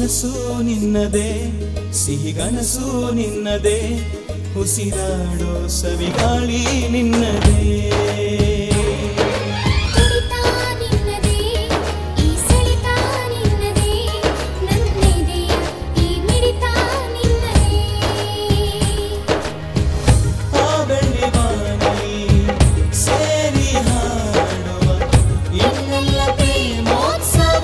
ಮನಸ್ಸು ನಿನ್ನದೇ ಸಿಹಿಗನಸು ನಿನ್ನದೇ ಉಸಿರಾಡೋ ಸವಿಗಾಳಿ ನಿನ್ನದೇ ತುಡಿತ ನಿನ್ನದೇ ಈ ಸೆಳೆತ ನಿನ್ನದೇ ನನ್ನೆದೆಯ ಈ ಮಿಡಿತ ನಿನ್ನದೇ ಆ ಬೆಳ್ಳಿ ಬಾನಿ ಸೇರಿ ಹಾಡುವ ಇನ್ನೆಲ್ಲ ಪ್ರೇಮೋತ್ಸವ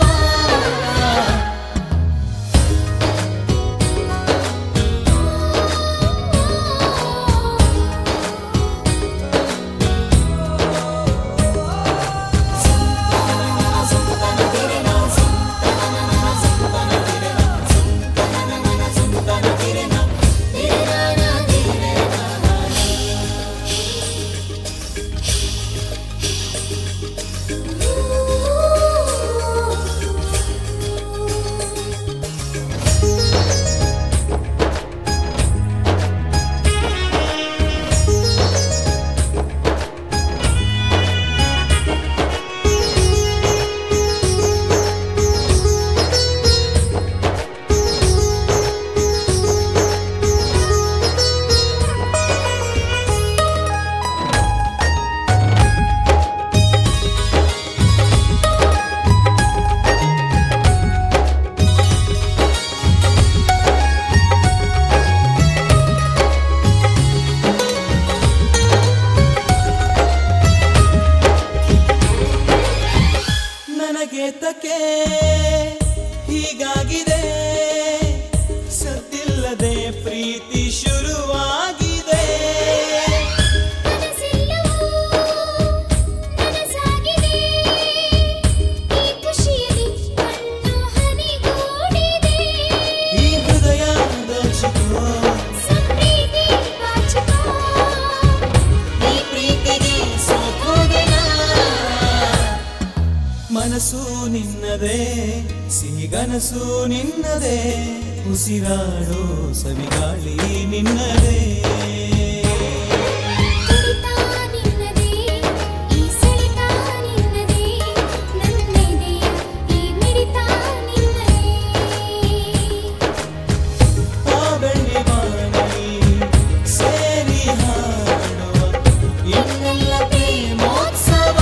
ನನಗೆ ತಕೆ ಹೀಗಾಗಿದೆ ಸದ್ದಿಲ್ಲದೆ ಪ್ರೀತಿ ಶುರುವಾಗಿದೆ ಕನಸೆಲ್ಲವೂ ನನಸಾಗಿದೆ ಈ ಖುಷಿಯಲ್ಲಿ ಕಣ್ಣು ಹನಿಗೂಡಿದೆ ಈ ಹೃದಯ ದೋಚಿಕೋ ಸಂಪ್ರೀತಿ ಬಾಚಿಕೋ ಈ ಪ್ರೀತಿಗೆ ಸೋತೋದೆನ ಮನಸ್ಸು ನಿನ್ನದೇ ಸಿಹಿಗನಸು ನಿನ್ನದೇ ಉಸಿರಾಡೋ ಸವಿಗಾಳಿ ನಿನ್ನದೇ ತುಡಿತ ನಿನ್ನದೇ ಈ ಸೆಳೆತ ನಿನ್ನದೇ ನನ್ನೆದೆಯ ಈ ಮಿಡಿತ ನಿನ್ನದೇ ಆ ಬೆಳ್ಳಿ ಬಾನಿ ಸೇರಿ ಹಾಡುವ ಇನ್ನೆಲ್ಲ ಪ್ರೇಮೋತ್ಸವ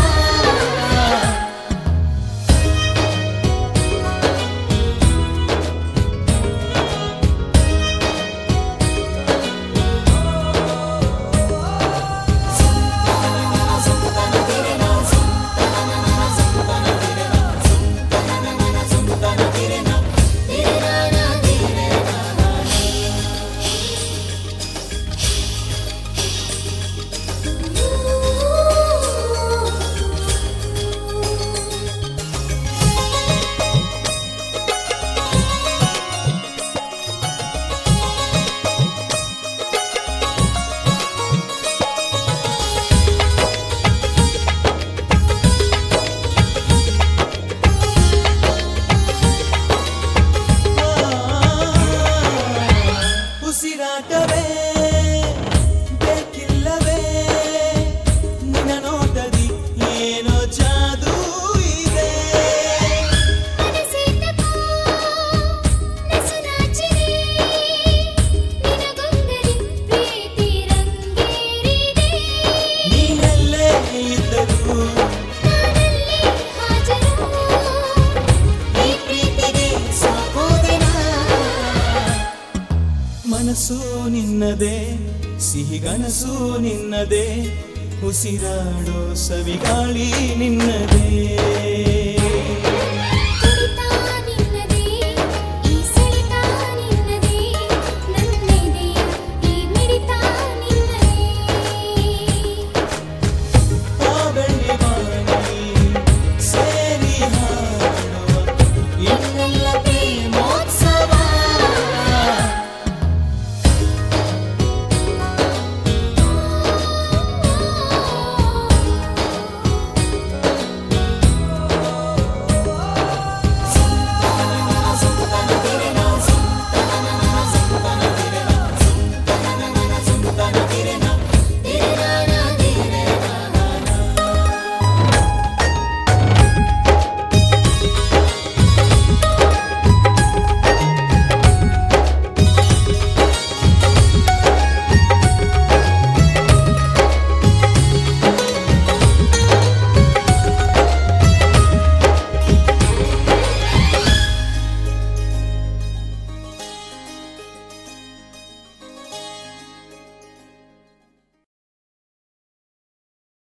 ಉಸಿರಾಟವೇ ಬೇಕಿಲ್ಲವೇ ನಿನ್ನ ನೋಟದಿ ಏನೋ ಜಾದೂ ಇದೆ ಮನಸ್ಸೇತಕೋ ನಸುನಾಚಿದೆ ನಿನಗೊಂದಲಿ ಪ್ರೀತಿ ರಂಗೇರಿದೆ ನೀನೆಲ್ಲೇ ಇದ್ದರೂ ನಾನಲ್ಲಿ ಹಾಜರು ಈ ಪ್ರೀತಿಗೆ ಸಾಕೋದಿನ ಮನಸ್ಸು ನಿನ್ನದೇ ಸಿಹಿಗನಸು ನಿನ್ನದೇ ಉಸಿರಾಡೋ ಸವಿಗಾಳಿ ನಿನ್ನದೇ